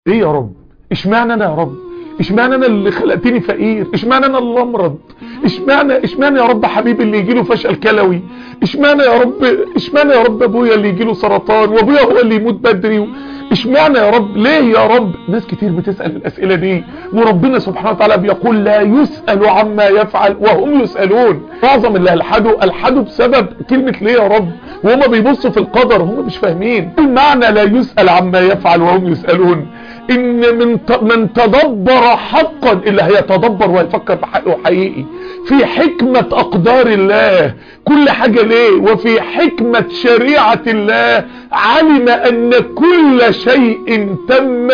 ايه يا رب اشمعنى انا يا رب اشمعنى انا اللي خلقتني فقير اشمعنى انا اللي امرض اشمعنى اشمعنى يا رب حبيبي اللي يجيله فشل كلوي اشمعنى يا رب اشمعنى يا رب ابويا اللي يجيله سرطان وابويا هو اللي يموت بدري اشمعنى يا رب ليه يا رب ناس كتير بتسأل الاسئلة دي وربنا سبحانه وتعالى بيقول لا يسأل عما يفعل وهم يسألون معظم اللي الحدوا الحدوا بسبب كلمة ليه يا رب وهم بيبصوا في القدر هم مش فاهمين المعنى لا يسأل عما يفعل وهم يسألون ان من من تدبر حقا اللي هيتدبر ويفكر بحقه حقيقي في حكمة اقدار الله كل حاجة ليه وفي حكمة شريعة الله علم ان كل شيء تم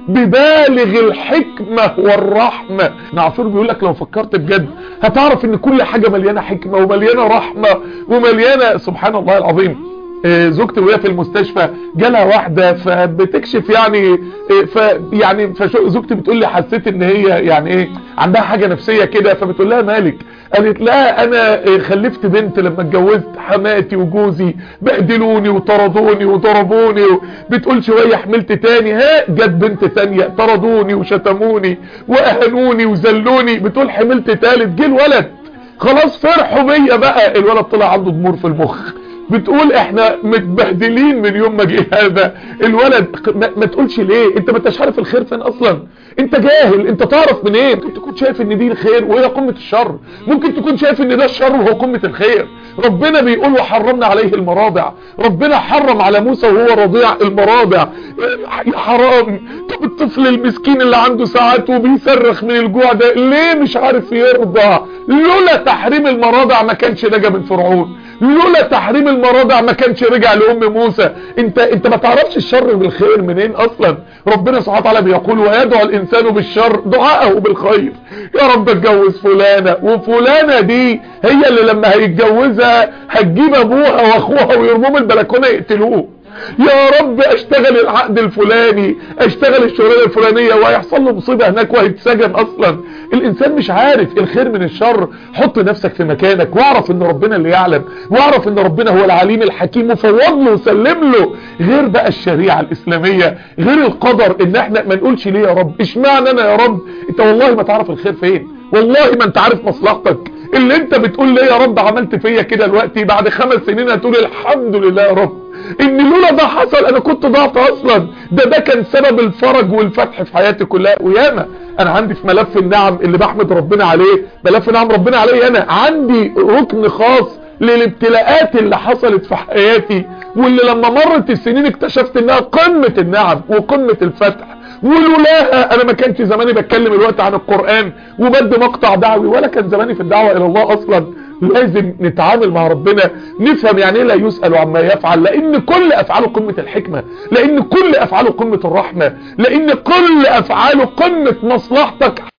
ببالغ الحكمة والرحمة نعصور بيقول لك لو فكرت بجد هتعرف ان كل حاجة مليانة حكمة ومليانة رحمة ومليانة سبحان الله العظيم زوجتي وهي في المستشفى جالها واحدة فبتكشف يعني ف يعني فزوجتي بتقول لي حسيت ان هي يعني ايه عندها حاجة نفسية كده فبتقول لها مالك قالت لا انا خلفت بنت لما اتجوزت حماتي وجوزي بهدلوني وطردوني وضربوني بتقول شوية حملت تاني ها جت بنت تانية طردوني وشتموني واهنوني وذلوني بتقول حملت تالت جه الولد خلاص فرحوا بيا بقى الولد طلع عنده ضمور في المخ بتقول احنا متبهدلين من يوم ما جه هذا الولد ما, ما تقولش ليه انت ما انتش عارف الخير فين اصلا انت جاهل انت تعرف منين إيه؟ ممكن تكون شايف ان دي الخير وهي قمة الشر ممكن تكون شايف ان ده الشر وهو قمة الخير ربنا بيقول وحرمنا عليه المراضع ربنا حرم على موسى وهو رضيع المراضع يا حرام طب الطفل المسكين اللي عنده ساعات وبيصرخ من الجوع ده ليه مش عارف يرضى لولا تحريم المراضع ما كانش نجا من فرعون لولا تحريم المراضع ما كانش رجع لأم موسى انت انت ما تعرفش الشر بالخير منين اصلا ربنا سبحانه وتعالى بيقول ويدعو الانسان بالشر دعاءه بالخير يا رب اتجوز فلانة وفلانة دي هي اللي لما هيتجوزها هتجيب ابوها واخوها ويرموهم البلكونة يقتلوه يا رب اشتغل العقد الفلاني اشتغل الشغلانه الفلانيه وهيحصل له مصيبه هناك وهيتسجن اصلا الانسان مش عارف الخير من الشر حط نفسك في مكانك واعرف ان ربنا اللي يعلم واعرف ان ربنا هو العليم الحكيم وفوض له وسلم له غير بقى الشريعه الاسلاميه غير القدر ان احنا ما نقولش ليه يا رب اشمعنى انا يا رب انت والله ما تعرف الخير فين والله ما انت عارف مصلحتك اللي انت بتقول ليه يا رب عملت فيا كده دلوقتي بعد خمس سنين هتقول الحمد لله يا رب ان لولا ده حصل انا كنت ضعت اصلا ده ده كان سبب الفرج والفتح في حياتي كلها وياما انا عندي في ملف النعم اللي بحمد ربنا عليه ملف نعم ربنا عليه انا عندي ركن خاص للابتلاءات اللي حصلت في حياتي واللي لما مرت السنين اكتشفت انها قمة النعم وقمة الفتح ولولاها انا ما كانش زماني بتكلم الوقت عن القرآن وبد مقطع دعوي ولا كان زماني في الدعوة الى الله اصلا لازم نتعامل مع ربنا نفهم يعني ايه لا يسأل عما يفعل لان كل افعاله قمة الحكمة لان كل افعاله قمة الرحمة لان كل افعاله قمة مصلحتك